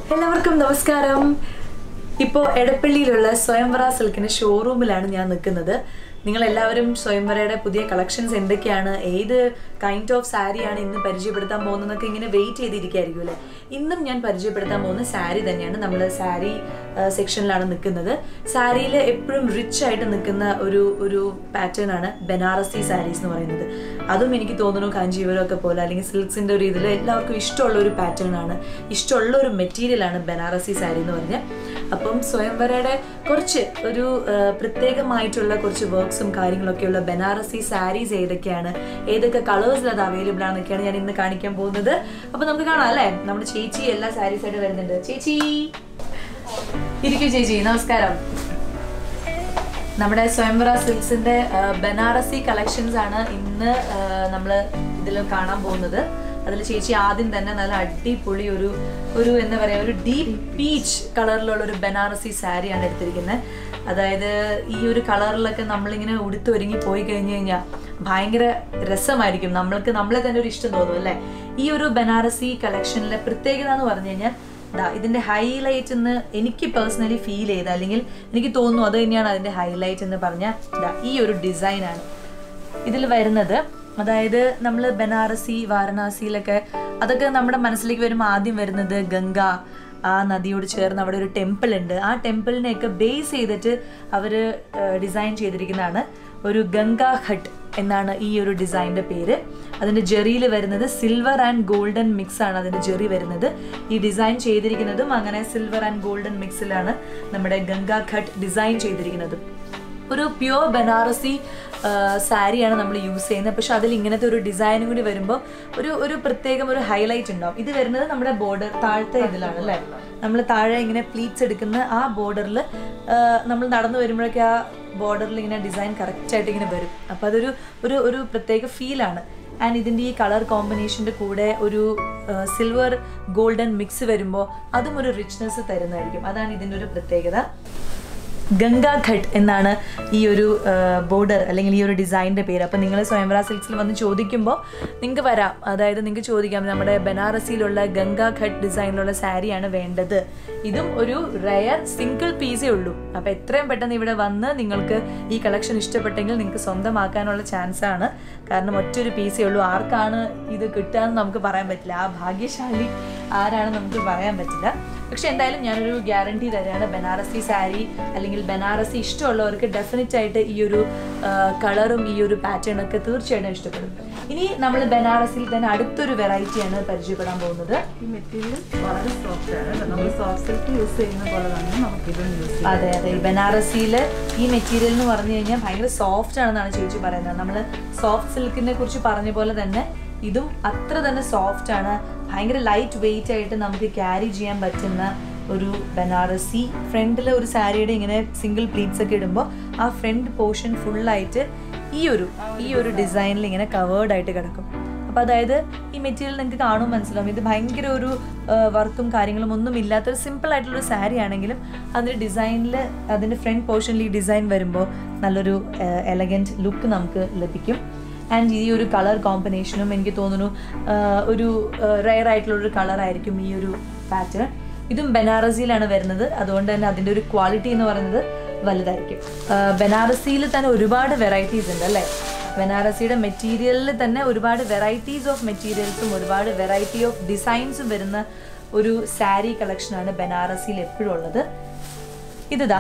എല്ലാവർക്കും നമസ്കാരം ഇപ്പോൾ എടപ്പള്ളിയിലുള്ള സ്വയംവര സിൽക്കിന്റെ ഷോറൂമിലാണ് ഞാൻ നിൽക്കുന്നത് നിങ്ങൾ എല്ലാവരും സ്വയംവരയുടെ പുതിയ കളക്ഷൻസ് എന്തൊക്കെയാണ് ഏത് കൈൻഡ് ഓഫ് സാരിയാണ് ഇന്ന് പരിചയപ്പെടുത്താൻ പോകുന്നതെന്നൊക്കെ ഇങ്ങനെ വെയിറ്റ് ചെയ്തിരിക്കുകയായിരിക്കും അല്ലേ ഇന്നും ഞാൻ പരിചയപ്പെടുത്താൻ പോകുന്ന സാരി തന്നെയാണ് നമ്മൾ സാരി സെക്ഷനിലാണ് നിൽക്കുന്നത് സാരിയിൽ എപ്പോഴും റിച്ച് ആയിട്ട് നിൽക്കുന്ന ഒരു ഒരു പാറ്റേൺ ആണ് ബനാറസി സാരീസ് എന്ന് പറയുന്നത് അതും എനിക്ക് തോന്നുന്നു കാഞ്ചീവരം ഒക്കെ പോലെ അല്ലെങ്കിൽ സിൽക്സിന്റെ ഒരു ഇതിൽ എല്ലാവർക്കും ഇഷ്ടമുള്ള ഒരു പാറ്റേൺ ആണ് ഇഷ്ടമുള്ള ഒരു മെറ്റീരിയൽ ആണ് ബനാറസി സാരി എന്ന് പറഞ്ഞാൽ അപ്പം സ്വയംവരയുടെ കുറച്ച് ഒരു ആ, പ്രത്യേകമായിട്ടുള്ള കുറച്ച് വർക്ക്സും കാര്യങ്ങളൊക്കെയുള്ള ബനാറസി സാരീസ് ഏതൊക്കെയാണ് ഏതൊക്കെ കളേഴ്സിൽ അത് അവൈലബിൾ ആണെന്നൊക്കെയാണ് ഞാൻ ഇന്ന് കാണിക്കാൻ പോകുന്നത് അപ്പൊ നമുക്ക് കാണാം അല്ലേ നമ്മുടെ ചേച്ചി എല്ലാ സാരീസ് ആയിട്ട് വരുന്നുണ്ട് ചേച്ചി ഇരിക്കൂ ചേച്ചി നമസ്കാരം നമ്മുടെ സ്വയംവര സിൽക്സിന്റെ ആ, ബനാറസി കളക്ഷൻസ് ആണ് ഇന്ന് നമ്മൾ ഇതിൽ കാണാൻ പോകുന്നത് അതിൽ ചേച്ചി ആദ്യം തന്നെ നല്ല അടിപൊളി ഒരു ഒരു എന്താ പറയാ ഒരു ഡീപ്പ് പീച്ച് കളറിലുള്ള ഒരു ബനാറസി സാരിയാണ് എടുത്തിരിക്കുന്നത് അതായത് ഈ ഒരു കളറിലൊക്കെ നമ്മളിങ്ങനെ ഉടുത്തൊരുങ്ങി പോയി കഴിഞ്ഞു കഴിഞ്ഞാൽ ഭയങ്കര രസമായിരിക്കും നമ്മൾക്ക് നമ്മളെ തന്നെ ഒരു ഇഷ്ടം തോന്നും അല്ലേ ഈ ഒരു ബനാറസി കളക്ഷനിലെ പ്രത്യേകത എന്ന് പറഞ്ഞു കഴിഞ്ഞാൽ ദാ ഇതിന്റെ ഹൈലൈറ്റ് എന്ന് എനിക്ക് പേഴ്സണലി ഫീൽ ചെയ്ത അല്ലെങ്കിൽ എനിക്ക് തോന്നുന്നു അത് തന്നെയാണ് അതിന്റെ ഹൈലൈറ്റ് എന്ന് പറഞ്ഞ ദാ ഈ ഒരു ഡിസൈനാണ് ഇതിൽ വരുന്നത് അതായത് നമ്മൾ ബനാറസി വാരണാസിയിലൊക്കെ അതൊക്കെ നമ്മുടെ മനസ്സിലേക്ക് വരുമ്പോൾ ആദ്യം വരുന്നത് ഗംഗ ആ നദിയോട് ചേർന്ന് അവിടെ ഒരു ടെമ്പിൾ ഉണ്ട് ആ ടെമ്പിളിനെയൊക്കെ ബേസ് ചെയ്തിട്ട് അവർ ഡിസൈൻ ചെയ്തിരിക്കുന്നതാണ് ഒരു ഗംഗാ ഘട്ട് എന്നാണ് ഈ ഒരു ഡിസൈനിന്റെ പേര് അതിന്റെ ജെറിയിൽ വരുന്നത് സിൽവർ ആൻഡ് ഗോൾഡൻ മിക്സ് ആണ് അതിന്റെ ജെറി വരുന്നത് ഈ ഡിസൈൻ ചെയ്തിരിക്കുന്നതും അങ്ങനെ സിൽവർ ആൻഡ് ഗോൾഡൻ മിക്സിലാണ് നമ്മുടെ ഗംഗാ ഘട്ട് ഡിസൈൻ ചെയ്തിരിക്കുന്നത് ഒരു പ്യുവർ ബനാറസി സാരിയാണ് നമ്മൾ യൂസ് ചെയ്യുന്നത് പക്ഷെ അതിൽ ഇങ്ങനത്തെ ഒരു ഡിസൈനും കൂടി വരുമ്പോൾ ഒരു ഒരു പ്രത്യേകം ഒരു ഹൈലൈറ്റ് ഉണ്ടാവും ഇത് വരുന്നത് നമ്മുടെ ബോർഡർ താഴത്തെ ഇതിലാണ് അല്ലേ നമ്മൾ താഴെ ഇങ്ങനെ പ്ലീറ്റ്സ് എടുക്കുന്ന ആ ബോർഡറിൽ നമ്മൾ നടന്നു വരുമ്പോഴൊക്കെ ആ ബോർഡറിൽ ഇങ്ങനെ ഡിസൈൻ കറക്റ്റായിട്ട് ഇങ്ങനെ വരും അപ്പോൾ അതൊരു ഒരു ഒരു പ്രത്യേക ഫീലാണ് ആൻഡ് ഇതിൻ്റെ ഈ കളർ കോമ്പിനേഷൻ്റെ കൂടെ ഒരു സിൽവർ ഗോൾഡൻ മിക്സ് വരുമ്പോൾ അതും ഒരു റിച്ച്നെസ് തരുന്നതായിരിക്കും അതാണ് ഇതിൻ്റെ ഒരു പ്രത്യേകത ഗംഗാഘട്ട് എന്നാണ് ഈ ഒരു ബോർഡർ അല്ലെങ്കിൽ ഈ ഒരു ഡിസൈനിൻ്റെ പേര് അപ്പം നിങ്ങൾ സ്വയംവര സിൽക്സിൽ വന്ന് ചോദിക്കുമ്പോൾ നിങ്ങൾക്ക് വരാം അതായത് നിങ്ങൾക്ക് ചോദിക്കാം നമ്മുടെ ബനാറസിയിലുള്ള ഗംഗാഘട്ട് ഡിസൈനിലുള്ള സാരിയാണ് വേണ്ടത് ഇതും ഒരു റയർ സിംഗിൾ പീസേ ഉള്ളൂ അപ്പോൾ എത്രയും പെട്ടെന്ന് ഇവിടെ വന്ന് നിങ്ങൾക്ക് ഈ കളക്ഷൻ ഇഷ്ടപ്പെട്ടെങ്കിൽ നിങ്ങൾക്ക് സ്വന്തമാക്കാനുള്ള ചാൻസ് ആണ് കാരണം ഒറ്റൊരു പീസേ ഉള്ളൂ ആർക്കാണ് ഇത് കിട്ടുക എന്ന് നമുക്ക് പറയാൻ പറ്റില്ല ആ ഭാഗ്യശാലി ആരാണ് നമുക്ക് പറയാൻ പറ്റില്ല പക്ഷെ എന്തായാലും ഞാനൊരു ഗ്യാരണ്ടി തരാണ് ബനാറസി സാരി അല്ലെങ്കിൽ ബനാറസി ഇഷ്ടമുള്ളവർക്ക് ഡെഫിനറ്റ് ആയിട്ട് ഈ ഒരു കളറും ഈ ഒരു പാറ്റേൺ ഒക്കെ തീർച്ചയായിട്ടും ഇഷ്ടപ്പെടും ഇനി നമ്മൾ ബനാറസിയിൽ തന്നെ അടുത്തൊരു വെറൈറ്റിയാണ് പരിചയപ്പെടാൻ പോകുന്നത് ഈ മെറ്റീരിയൽ വളരെ സോഫ്റ്റ് ആണ് നമ്മൾ സോഫ്റ്റ് സിൽക്ക് യൂസ് ചെയ്യുന്ന പോലെ തന്നെ നമുക്ക് ഇതും യൂസ് ചെയ്യാം അതെ അതെ ഈ ബനാറസിയിൽ ഈ മെറ്റീരിയൽ എന്ന് പറഞ്ഞു കഴിഞ്ഞാൽ ഭയങ്കര സോഫ്റ്റ് ആണെന്നാണ് ചേച്ചി പറയുന്നത് നമ്മൾ സോഫ്റ്റ് സിൽക്കിനെ കുറിച്ച് പറഞ്ഞ പോലെ തന്നെ ഇതും അത്ര തന്നെ സോഫ്റ്റ് ആണ് ഭയങ്കര ലൈറ്റ് വെയിറ്റ് ആയിട്ട് നമുക്ക് ക്യാരി ചെയ്യാൻ പറ്റുന്ന ഒരു ബനാറസി ഫ്രണ്ടിൽ ഒരു സാരിയുടെ ഇങ്ങനെ സിംഗിൾ പ്ലീറ്റ്സ് ഒക്കെ ഇടുമ്പോൾ ആ ഫ്രണ്ട് പോർഷൻ ഫുള്ളായിട്ട് ഈ ഒരു ഈ ഒരു ഡിസൈനിൽ ഇങ്ങനെ കവേർഡ് ആയിട്ട് കിടക്കും അപ്പോൾ അതായത് ഈ മെറ്റീരിയൽ നിങ്ങൾക്ക് കാണുമ്പോൾ മനസ്സിലാവും ഇത് ഭയങ്കര ഒരു വർക്കും കാര്യങ്ങളും ഒന്നും ഇല്ലാത്തൊരു സിമ്പിൾ ആയിട്ടുള്ള ഒരു സാരി ആണെങ്കിലും അതിൻ്റെ ഡിസൈനിൽ അതിൻ്റെ ഫ്രണ്ട് പോർഷനിൽ ഈ ഡിസൈൻ വരുമ്പോൾ നല്ലൊരു എലഗൻറ്റ് ലുക്ക് നമുക്ക് ലഭിക്കും ആൻഡ് ഈ ഒരു കളർ കോമ്പിനേഷനും എനിക്ക് തോന്നുന്നു ആ, ഒരു റയർ ആയിട്ടുള്ള ഒരു കളറായിരിക്കും ഈ ഒരു പാറ്റേൺ ഇതും ബനാറസിയിലാണ് വരുന്നത് അതുകൊണ്ട് തന്നെ അതിൻ്റെ ഒരു ക്വാളിറ്റി എന്ന് പറയുന്നത് വലുതായിരിക്കും ആ, ബനാറസിയിൽ തന്നെ ഒരുപാട് വെറൈറ്റീസ് ഉണ്ട് അല്ലേ ബനാറസിയുടെ മെറ്റീരിയലിൽ തന്നെ ഒരുപാട് വെറൈറ്റീസ് ഓഫ് മെറ്റീരിയൽസും ഒരുപാട് വെറൈറ്റി ഓഫ് ഡിസൈൻസും വരുന്ന ഒരു സാരി കളക്ഷനാണ് ബനാറസിയിൽ എപ്പോഴും ഉള്ളത് ഇതാ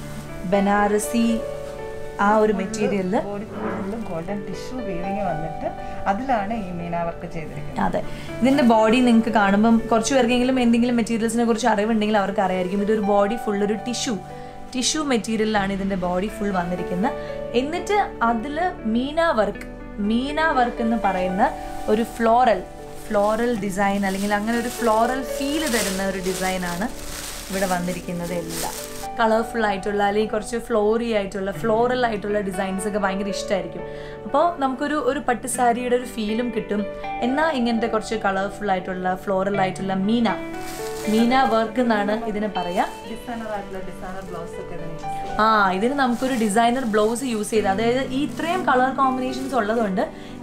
ബനാറസി ആ ഒരു മെറ്റീരിയലിൽ ബോഡി ഫുള്ളും ഗോൾഡൻ ടിഷ്യൂ വീവിങ് വന്നിട്ട് അതിലാണ് ഈ മീന വർക്ക് ചെയ്തിരിക്കുന്നത് അതെ ഇതിന്റെ ബോഡി നിങ്ങൾക്ക് കാണുമ്പം കുറച്ച് പേർക്കെങ്കിലും എന്തെങ്കിലും മെറ്റീരിയൽസിനെ കുറിച്ച് അറിവുണ്ടെങ്കിൽ അവർക്ക് അറിയായിരിക്കും ഇതൊരു ബോഡി ഫുൾ ഒരു ടിഷ്യൂ ടിഷ്യൂ മെറ്റീരിയലിലാണ് ഇതിന്റെ ബോഡി ഫുൾ വന്നിരിക്കുന്നത് എന്നിട്ട് അതിൽ മീന വർക്ക് മീന വർക്ക് എന്ന് പറയുന്ന ഒരു ഫ്ലോറൽ ഫ്ലോറൽ ഡിസൈൻ അല്ലെങ്കിൽ അങ്ങനെ ഒരു ഫ്ലോറൽ ഫീൽ തരുന്ന ഒരു ഡിസൈനാണ് ഇവിടെ വന്നിരിക്കുന്നത് എല്ലാം കളർഫുൾ ആയിട്ടുള്ള അല്ലെങ്കിൽ കുറച്ച് ഫ്ലോറി ആയിട്ടുള്ള ഫ്ലോറൽ ആയിട്ടുള്ള ഡിസൈൻസ് ഒക്കെ ഭയങ്കര ഇഷ്ടമായിരിക്കും അപ്പോൾ നമുക്കൊരു ഒരു പട്ടുസാരിയുടെ ഒരു ഫീലും കിട്ടും എന്നാൽ ഇങ്ങനത്തെ കുറച്ച് കളർഫുൾ ആയിട്ടുള്ള ഫ്ലോറൽ ആയിട്ടുള്ള മീന മീന വർക്ക് എന്നാണ് ഇതിനെ പറയാ ഡിസൈനർ ആയിട്ടുള്ള ഡിസൈനർ ബ്ലൗസ് ഒക്കെ ഇതിന് use ചെയ്യാം. ആ ഇതിന് നമുക്കൊരു ഡിസൈനർ ബ്ലൗസ് യൂസ് ചെയ്ത് അതായത് ഈ ഇത്രയും കളർ കോമ്പിനേഷൻസ് ഉള്ളതുകൊണ്ട്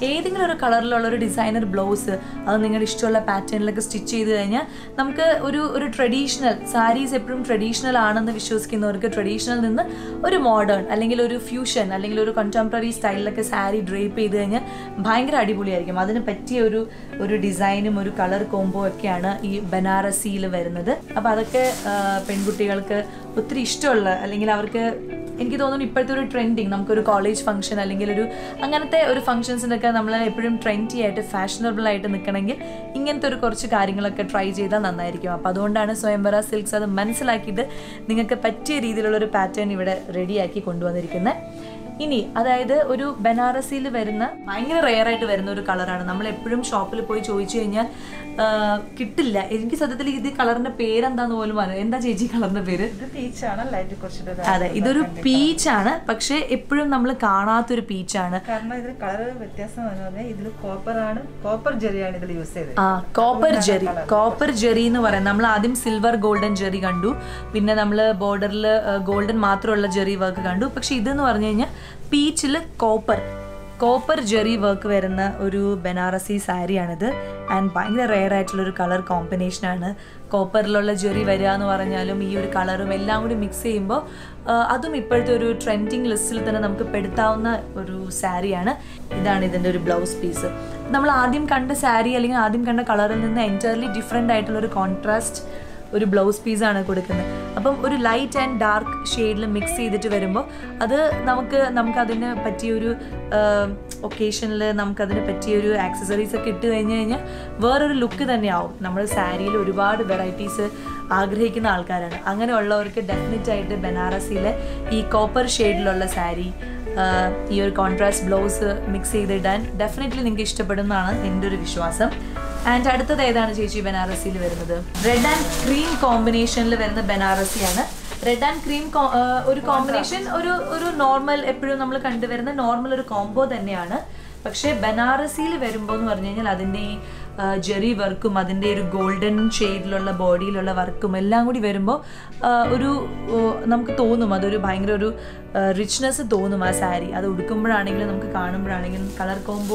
ഏതെങ്കിലും ഒരു കളറിലുള്ള ഒരു ഡിസൈനർ ബ്ലൗസ് അത് നിങ്ങളുടെ ഇഷ്ടമുള്ള പാറ്റേണിലൊക്കെ സ്റ്റിച്ച് ചെയ്ത് കഴിഞ്ഞാൽ നമുക്ക് ഒരു ഒരു ട്രഡീഷണൽ സാരീസ് എപ്പോഴും ട്രഡീഷണൽ ആണെന്ന് വിശ്വസിക്കുന്നവർക്ക് ട്രഡീഷണൽ നിന്ന് ഒരു മോഡേൺ അല്ലെങ്കിൽ ഒരു ഫ്യൂഷൻ അല്ലെങ്കിൽ ഒരു കണ്ടംപററി സ്റ്റൈലിലൊക്കെ സാരി ഡ്രേപ്പ് ചെയ്ത് കഴിഞ്ഞാൽ ഭയങ്കര അടിപൊളിയായിരിക്കും അതിന് പറ്റിയ ഒരു ഒരു ഡിസൈനും ഒരു കളർ കോംബോ ഒക്കെയാണ് ഈ ബനാറസിയിൽ വരുന്നത് അപ്പോൾ അതൊക്കെ ആ, പെൺകുട്ടികൾക്ക് ഒത്തിരി ഇഷ്ടമുള്ള അല്ലെങ്കിൽ അവർക്ക് എനിക്ക് തോന്നുന്നു ഇപ്പോഴത്തെ ഒരു ട്രെൻഡിങ് നമുക്കൊരു കോളേജ് ഫംഗ്ഷൻ അല്ലെങ്കിൽ ഒരു അങ്ങനത്തെ ഒരു ഫംഗ്ഷൻസിനൊക്കെ നമ്മൾ എപ്പോഴും ട്രെൻഡി ആയിട്ട് ഫാഷനബിൾ ആയിട്ട് നിൽക്കണമെങ്കിൽ ഇങ്ങനത്തെ ഒരു കുറച്ച് കാര്യങ്ങളൊക്കെ ട്രൈ ചെയ്താൽ നന്നായിരിക്കും അപ്പോൾ അതുകൊണ്ടാണ് സ്വയംവര സിൽക്സ് അത് മനസ്സിലാക്കിയിട്ട് നിങ്ങൾക്ക് പറ്റിയ രീതിയിലുള്ള ഒരു പാറ്റേൺ ഇവിടെ റെഡിയാക്കി കൊണ്ടുവന്നിരിക്കുന്നത് ഇനി അതായത് ഒരു ബനാറസിയിൽ വരുന്ന ഭയങ്കര റെയർ ആയിട്ട് വരുന്ന ഒരു കളറാണ് നമ്മൾ എപ്പോഴും ഷോപ്പിൽ പോയി ചോദിച്ചു കഴിഞ്ഞാൽ ആ, കിട്ടില്ല എനിക്ക് സത്യത്തിൽ ഇത് കളറിന്റെ പേരെന്താന്ന് പോലും അറിയാം എന്താ ചേച്ചി കളറിന്റെ പേര് ഇത് പീച്ചാണ് ലൈറ്റ് കുറച്ചിട്ട് അതെ ഇതൊരു പീച്ചാണ് പക്ഷെ എപ്പോഴും നമ്മൾ കാണാത്തൊരു പീച്ചാണ് കാരണം ഇതിൽ കളർ വ്യത്യാസം എന്ന് പറഞ്ഞാൽ ഇതിൽ കോപ്പർ ആണ് കോപ്പർ ജെറിയാണ് ഇതിൽ യൂസ് ചെയ്തത് ആ കോപ്പർ ജെറി കോപ്പർ ജെറി എന്ന് പറയാം നമ്മൾ ആദ്യം സിൽവർ ഗോൾഡൻ ജെറി കണ്ടു പിന്നെ നമ്മൾ ബോർഡറിൽ ഗോൾഡൻ മാത്രമുള്ള ജെറി വർക്ക് കണ്ടു പക്ഷെ ഇതെന്ന് പറഞ്ഞു കഴിഞ്ഞാൽ പീച്ചിൽ കോപ്പർ കോപ്പർ ജെറി വർക്ക് വരുന്ന ഒരു ബനാറസി സാരിയാണിത് ആൻഡ് ഭയങ്കര റെയർ ആയിട്ടുള്ള ഒരു കളർ കോമ്പിനേഷനാണ് കോപ്പറിലുള്ള ജെറി വരിക എന്ന് പറഞ്ഞാലും ഈ ഒരു കളറും എല്ലാം കൂടി മിക്സ് ചെയ്യുമ്പോൾ അതും ഇപ്പോഴത്തെ ഒരു ട്രെൻഡിങ് ലിസ്റ്റിൽ തന്നെ നമുക്ക് പെടുത്താവുന്ന ഒരു സാരിയാണ് ഇതാണ് ഇതിൻ്റെ ഒരു ബ്ലൗസ് പീസ് നമ്മൾ ആദ്യം കണ്ട സാരി അല്ലെങ്കിൽ ആദ്യം കണ്ട കളറിൽ നിന്ന് എൻറ്റയർലി ഡിഫറെൻ്റ് ആയിട്ടുള്ള ഒരു കോൺട്രാസ്റ്റ് ഒരു ബ്ലൗസ് പീസാണ് കൊടുക്കുന്നത് അപ്പം ഒരു ലൈറ്റ് ആൻഡ് ഡാർക്ക് ഷെയ്ഡിൽ മിക്സ് ചെയ്തിട്ട് വരുമ്പോൾ അത് നമുക്ക് നമുക്കതിന് പറ്റിയൊരു ഒക്കേഷനിൽ നമുക്കതിന് പറ്റിയൊരു ആക്സസറീസ് ഒക്കെ ഇട്ട് കഴിഞ്ഞ് കഴിഞ്ഞാൽ വേറൊരു ലുക്ക് തന്നെയാവും നമ്മൾ സാരിയിൽ ഒരുപാട് വെറൈറ്റീസ് ആഗ്രഹിക്കുന്ന ആൾക്കാരാണ് അങ്ങനെയുള്ളവർക്ക് ഡെഫിനറ്റ് ആയിട്ട് ബനാറസിയിലെ ഈ കോപ്പർ ഷെയ്ഡിലുള്ള സാരി ഈ ഒരു കോൺട്രാസ്റ്റ് ബ്ലൗസ് മിക്സ് ചെയ്തിടാൻ ഡെഫിനറ്റ്ലി നിങ്ങൾക്ക് ഇഷ്ടപ്പെടുന്നതാണ് എൻ്റെ ഒരു വിശ്വാസം ആൻഡ് അടുത്തത് ഏതാണ് ചേച്ചി ബനാറസിയിൽ വരുന്നത് റെഡ് ആൻഡ് ക്രീം കോമ്പിനേഷനിൽ വരുന്ന ബനാറസിയാണ് റെഡ് ആൻഡ് ക്രീം ഒരു കോമ്പിനേഷൻ ഒരു ഒരു നോർമൽ എപ്പോഴും നമ്മൾ കണ്ടുവരുന്ന നോർമൽ ഒരു കോംബോ തന്നെയാണ് പക്ഷേ ബനാറസിയിൽ വരുമ്പോൾ എന്ന് പറഞ്ഞു കഴിഞ്ഞാൽ അതിൻ്റെ ഈ ജെറി വർക്കും അതിൻ്റെ ഒരു ഗോൾഡൻ ഷെയ്ഡിലുള്ള ബോഡിയിലുള്ള വർക്കും എല്ലാം കൂടി വരുമ്പോൾ ഒരു ഓ, നമുക്ക് തോന്നും അതൊരു ഭയങ്കര ഒരു റിച്ച്നെസ് തോന്നും ആ സാരി അത് ഉടുക്കുമ്പോഴാണെങ്കിലും നമുക്ക് കാണുമ്പോഴാണെങ്കിലും കളർ കോംബോ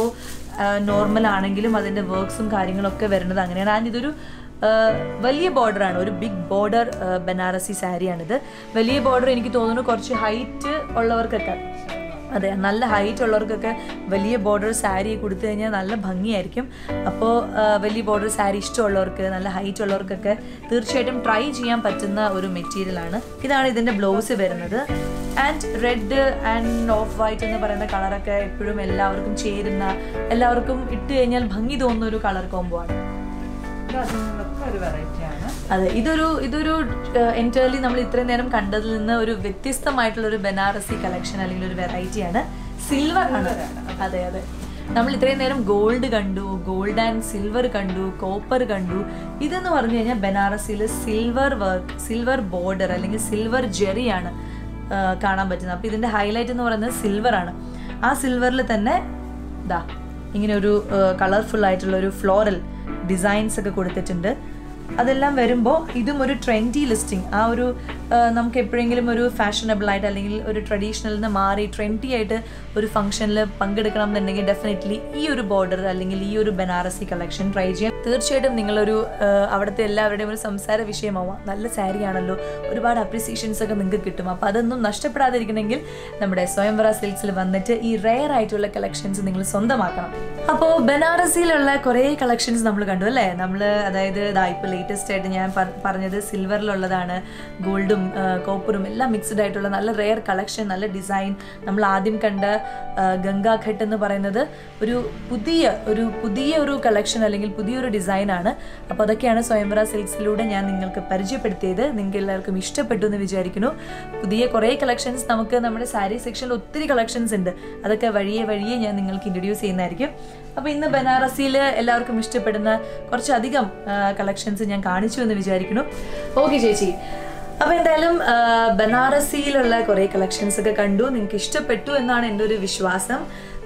നോർമൽ ആണെങ്കിലും അതിൻ്റെ വർക്ക്സും കാര്യങ്ങളൊക്കെ വരുന്നത് അങ്ങനെയാണ് ആൻഡ് ഇതൊരു ആ, വലിയ ബോർഡറാണ് ഒരു ബിഗ് ബോർഡർ ബനാറസി സാരിയാണിത് വലിയ ബോർഡർ എനിക്ക് തോന്നുന്നു കുറച്ച് ഹൈറ്റ് ഉള്ളവർക്കൊക്കെ അതെ നല്ല ഹൈറ്റ് ഉള്ളവർക്കൊക്കെ വലിയ ബോർഡർ സാരി കൊടുത്തു കഴിഞ്ഞാൽ നല്ല ഭംഗിയായിരിക്കും അപ്പോൾ വലിയ ബോർഡർ സാരി ഇഷ്ടമുള്ളവർക്ക് നല്ല ഹൈറ്റ് ഉള്ളവർക്കൊക്കെ തീർച്ചയായിട്ടും ട്രൈ ചെയ്യാൻ പറ്റുന്ന ഒരു മെറ്റീരിയലാണ് ഇതാണ് ഇതിൻ്റെ ബ്ലൗസ് വരുന്നത് and red and off white എന്ന് പറയുന്ന കളറൊക്കെ എപ്പോഴും എല്ലാവർക്കും ചേരുന്ന എല്ലാവർക്കും ഇട്ട് കഴിഞ്ഞാൽ ഭംഗി തോന്നുന്ന ഒരു കളർ കോംബോ ആണ് ഇത് അതിൽ നിന്നൊക്കെ ഒരു വെറൈറ്റിയാണ് അതെ ഇതൊരു ഇതൊരു എൻറ്റേർലി നമ്മൾ ഇത്രയും നേരം കണ്ടതിൽ നിന്ന് ഒരു വ്യത്യസ്തമായിട്ടുള്ള ഒരു ബനാറസി കളക്ഷൻ അല്ലെങ്കിൽ ഒരു വെറൈറ്റിയാണ് സിൽവർ ആണ് അതെ അതെ നമ്മൾ ഇത്രയും നേരം ഗോൾഡ് കണ്ടു ഗോൾഡ് ആൻഡ് സിൽവർ കണ്ടു കോപ്പർ കണ്ടു ഇതെന്ന് പറഞ്ഞു കഴിഞ്ഞാൽ ബനാറസിയിൽ സിൽവർ വർക്ക് സിൽവർ ബോർഡർ അല്ലെങ്കിൽ സിൽവർ ജെറിയാണ് കാണാൻ പറ്റുന്നത് അപ്പോൾ ഇതിൻ്റെ ഹൈലൈറ്റ് എന്ന് പറയുന്നത് സിൽവർ ആണ് ആ സിൽവറിൽ തന്നെ ഇതാ ഇങ്ങനെ ഒരു കളർഫുൾ ആയിട്ടുള്ള ഒരു ഫ്ലോറൽ ഡിസൈൻസ് ഒക്കെ കൊടുത്തിട്ടുണ്ട് അതെല്ലാം വരുമ്പോൾ ഇതും ഒരു ട്രെൻഡി ലിസ്റ്റിംഗ് ആ ഒരു ആ, നമുക്ക് എപ്പോഴെങ്കിലും ഒരു ഫാഷനബിൾ ആയിട്ട് അല്ലെങ്കിൽ ഒരു ട്രഡീഷണൽ നിന്ന് മാറി ട്രെൻഡി ആയിട്ട് ഒരു ഫംഗ്ഷനിൽ പങ്കെടുക്കണം എന്നുണ്ടെങ്കിൽ ഡെഫിനറ്റ്ലി ഈ ഒരു ബോർഡർ അല്ലെങ്കിൽ ഈ ഒരു ബനാറസി കളക്ഷൻ ട്രൈ ചെയ്യാം തീർച്ചയായിട്ടും നിങ്ങളൊരു ആ, അവിടുത്തെ എല്ലാവരുടെയും ഒരു സംസാര വിഷയമാവാം നല്ല സാരി ആണല്ലോ ഒരുപാട് അപ്രിസിയേഷൻസ് ഒക്കെ നിങ്ങൾക്ക് കിട്ടും അപ്പോൾ അതൊന്നും നഷ്ടപ്പെടാതിരിക്കണമെങ്കിൽ നമ്മുടെ സ്വയംവര സിൽക്സിൽ വന്നിട്ട് ഈ റെയർ ആയിട്ടുള്ള കളക്ഷൻസ് നിങ്ങൾ സ്വന്തമാക്കണം അപ്പോൾ ബനാറസിയിലുള്ള കുറേ കളക്ഷൻസ് നമ്മൾ കണ്ടു അല്ലേ നമ്മൾ അതായത് ഇതാ ഇപ്പോൾ ലേറ്റസ്റ്റ് ആയിട്ട് ഞാൻ പ- പറഞ്ഞത് സിൽവറിലുള്ളതാണ് ഗോൾഡും കോപ്പറും എല്ലാം മിക്സ്ഡ് ആയിട്ടുള്ള നല്ല റെയർ കളക്ഷൻ നല്ല ഡിസൈൻ നമ്മൾ ആദ്യം കണ്ട ആ, ഗംഗാഘട്ട് എന്ന് പറയുന്നത് ഒരു പുതിയ ഒരു പുതിയ ഒരു കളക്ഷൻ അല്ലെങ്കിൽ പുതിയൊരു ഡിസൈനാണ് അപ്പോൾ അതൊക്കെയാണ് സ്വയംവര സിൽക്സിലൂടെ ഞാൻ നിങ്ങൾക്ക് പരിചയപ്പെടുത്തിയത് നിങ്ങൾക്ക് എല്ലാവർക്കും ഇഷ്ടപ്പെട്ടു എന്ന് വിചാരിക്കുന്നു പുതിയ കുറേ കളക്ഷൻസ് നമുക്ക് നമ്മുടെ സാരി സെക്ഷനിൽ ഒത്തിരി കളക്ഷൻസ് ഉണ്ട് അതൊക്കെ വഴിയെ വഴിയെ ഞാൻ നിങ്ങൾക്ക് ഇൻട്രൊഡ്യൂസ് ചെയ്യുന്നതായിരിക്കും അപ്പോൾ ഇന്ന് ബനാറസിയിൽ എല്ലാവർക്കും ഇഷ്ടപ്പെടുന്ന കുറച്ചധികം കളക്ഷൻസ് ഞാൻ കാണിച്ചു എന്ന് വിചാരിക്കുന്നു ഓക്കെ ചേച്ചി അപ്പോൾ എന്തായാലും ആ, ബനാറസിയിലുള്ള കുറേ കളക്ഷൻസ് ഒക്കെ കണ്ടു നിങ്ങൾക്ക് ഇഷ്ടപ്പെട്ടു എന്നാണ് എൻ്റെ ഒരു വിശ്വാസം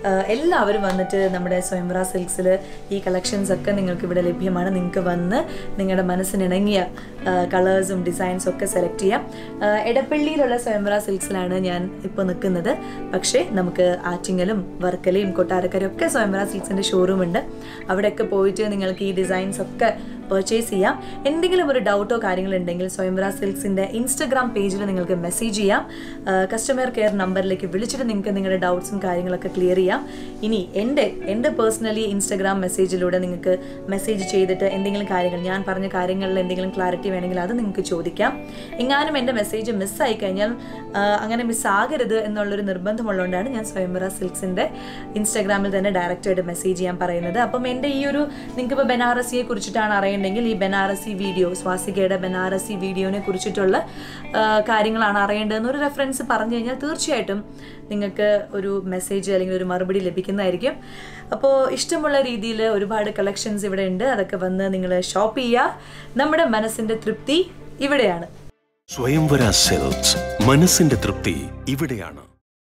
ആഹ് എല്ലാവരും വന്നിട്ട് നമ്മുടെ സ്വയംവര സിൽക്സിൽ ഈ കളക്ഷൻസ് ഒക്കെ നിങ്ങൾക്ക് ഇവിടെ ലഭ്യമാണ് നിങ്ങൾക്ക് വന്ന് നിങ്ങളുടെ മനസ്സിനിണങ്ങിയ കളേഴ്സും ഡിസൈൻസും ഒക്കെ സെലക്ട് ചെയ്യാം ആഹ് എടപ്പള്ളിയിലുള്ള സ്വയംവര സിൽക്സിലാണ് ഞാൻ ഇപ്പോൾ നിൽക്കുന്നത് പക്ഷേ നമുക്ക് ആറ്റിങ്ങലും വർക്കലയും കൊട്ടാരക്കരയും ഒക്കെ സ്വയംവര സിൽക്സിൻ്റെ ഷോറൂം ഉണ്ട് അവിടെയൊക്കെ പോയിട്ട് നിങ്ങൾക്ക് ഈ ഡിസൈൻസ് ഒക്കെ പർച്ചേസ് ചെയ്യാം എന്തെങ്കിലും ഒരു ഡൗട്ടോ കാര്യങ്ങളോ ഉണ്ടെങ്കിൽ സ്വയംവര സിൽക്സിൻ്റെ ഇൻസ്റ്റഗ്രാം പേജിൽ നിങ്ങൾക്ക് മെസ്സേജ് ചെയ്യാം കസ്റ്റമർ കെയർ നമ്പറിലേക്ക് വിളിച്ചിട്ട് നിങ്ങൾക്ക് നിങ്ങളുടെ ഡൗട്ട്സും കാര്യങ്ങളൊക്കെ ക്ലിയർ ചെയ്യാം ഇനി എൻ്റെ എൻ്റെ പേഴ്സണലി ഇൻസ്റ്റഗ്രാം മെസ്സേജിലൂടെ നിങ്ങൾക്ക് മെസ്സേജ് ചെയ്തിട്ട് എന്തെങ്കിലും കാര്യങ്ങൾ ഞാൻ പറഞ്ഞ കാര്യങ്ങളിൽ എന്തെങ്കിലും ക്ലാരിറ്റി വേണമെങ്കിൽ അത് നിങ്ങൾക്ക് ചോദിക്കാം എങ്ങാനും എൻ്റെ മെസ്സേജ് മിസ്സായി കഴിഞ്ഞാൽ ആ, അങ്ങനെ മിസ്സാകരുത് എന്നുള്ളൊരു നിർബന്ധമുള്ളതുകൊണ്ടാണ് ഞാൻ സ്വയംവര സിൽക്സിൻ്റെ ഇൻസ്റ്റാഗ്രാമിൽ തന്നെ ഡയറക്റ്റായിട്ട് മെസ്സേജ് ചെയ്യാൻ പറയുന്നത് അപ്പം എൻ്റെ ഈ ഒരു നിങ്ങൾക്ക് ഇപ്പോൾ ബനാറസിയെ കുറിച്ചിട്ടാണ് അറിയേണ്ടെങ്കിൽ ഈ ബനാറസി വീഡിയോ സ്വാസികയുടെ ബനാറസി വീഡിയോനെ കുറിച്ചിട്ടുള്ള ആ, കാര്യങ്ങളാണ് അറിയേണ്ടതെന്ന് ഒരു റെഫറൻസ് പറഞ്ഞു കഴിഞ്ഞാൽ തീർച്ചയായിട്ടും നിങ്ങൾക്ക് ഒരു മെസ്സേജ് അല്ലെങ്കിൽ ഒരു മറുപടി ലഭിക്കുന്നതായിരിക്കും അപ്പോൾ ഇഷ്ടമുള്ള രീതിയിൽ ഒരുപാട് കളക്ഷൻസ് ഇവിടെ ഉണ്ട് അതൊക്കെ വന്ന് നിങ്ങൾ ഷോപ്പ് ചെയ്യുക നമ്മുടെ മനസ്സിൻ്റെ തൃപ്തി ഇവിടെയാണ് സ്വയംവര സെൽസ് മനസ്സിന്റെ തൃപ്തി ഇവിടെയാണ്